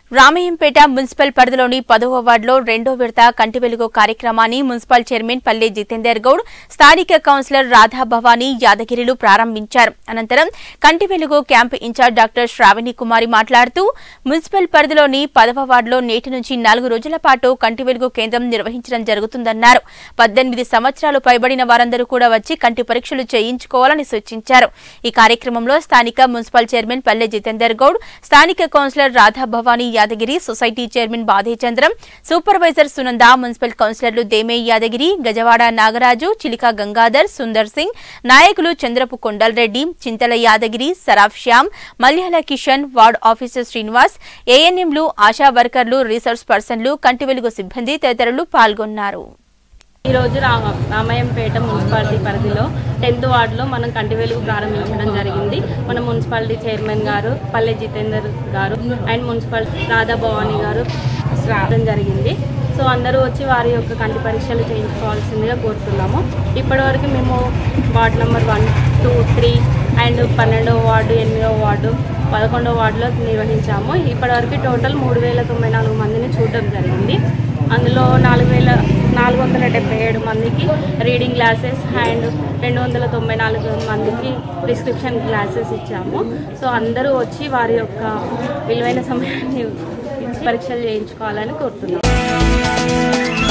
Ramayampet municipal పరిధిలోని పదవ వార్డులో రెండో విడత కంటి వెలుగు కార్యక్రమాన్ని మున్సిపల్ చైర్మన్ పల్లె జితేందర్ గౌడ్ స్థానిక కౌన్సిలర్ రాధా భవానీ యాదగిరిలు ప్రారంభించారు అనంతరం Kanti Velugu camp incharge doctor Sravani Kumari మాట్లాడుతూ మున్సిపల్ పరిధిలోని పదవ వార్డులో నేటి నుంచి నాలుగు రోజుల పాటు కంటి వెలుగు కేంద్రం నిర్వహించడం జరుగుతుందన్నారు పద్దెనిమిది సంవత్సరాలు పైబడిన వారందరూ కూడా వచ్చి కంటి పరీక్షలు చేయించుకోవాలని సూచించారు ఈ కార్యక్రమంలో స్థానిక మున్సిపల్ చైర్మన్ పల్లె జితేందర్ గౌడ్ స్థానిక councillor Radha Bhavani Yadagiri society chairman Badhechandram supervisor Sunanda municipal కౌన్సిలర్లు దేమే యాదగిరి గజవాడ నాగరాజు చిలిక గంగాధర్ సుందర్ సింగ్ నాయకులు చంద్రపు కొండల్ రెడ్డి చింతల యాదగిరి సరాఫ్ శ్యామ్ మల్యాల కిషన్ వార్డ్ ఆఫీసర్ శ్రీనివాస్ ఏఎన్ఎంలు ఆశా వర్కర్లు రీసోర్స్ పర్సన్లు కంటి వెలుగు సిబ్బంది తదితరులు పాల్గొన్నారు ఈరోజు రా రామాయంపేట మున్సిపాలిటీ పరిధిలో టెన్త్ వార్డులో మనం కంటి వెలుగు ప్రారంభించడం జరిగింది మన మున్సిపాలిటీ చైర్మన్ గారు పల్లె జితేందర్ గారు అండ్ మున్సిపల్ రాధా భవానీ గారు రావడం జరిగింది సో అందరూ వచ్చి వారి యొక్క కంటి పరీక్షలు చేయించుకోవాల్సిందిగా కోరుతున్నాము ఇప్పటివరకు మేము ward number one two three and పన్నెండవ వార్డు ఎనిమిదవ వార్డు పదకొండవ వార్డులో నిర్వహించాము ఇప్పటివరకు టోటల్ మూడు వేల తొంభై నాలుగు మందిని చూడడం జరిగింది అందులో నాలుగు వేల నాలుగు వందల డెబ్బై ఏడు మందికి రీడింగ్ గ్లాసెస్ అండ్ రెండు వందల తొంభై నాలుగు మందికి ప్రిస్క్రిప్షన్ గ్లాసెస్ ఇచ్చాము సో అందరూ వచ్చి వారి యొక్క విలువైన సమయాన్ని పరీక్షలు చేయించుకోవాలని కోరుతున్నాం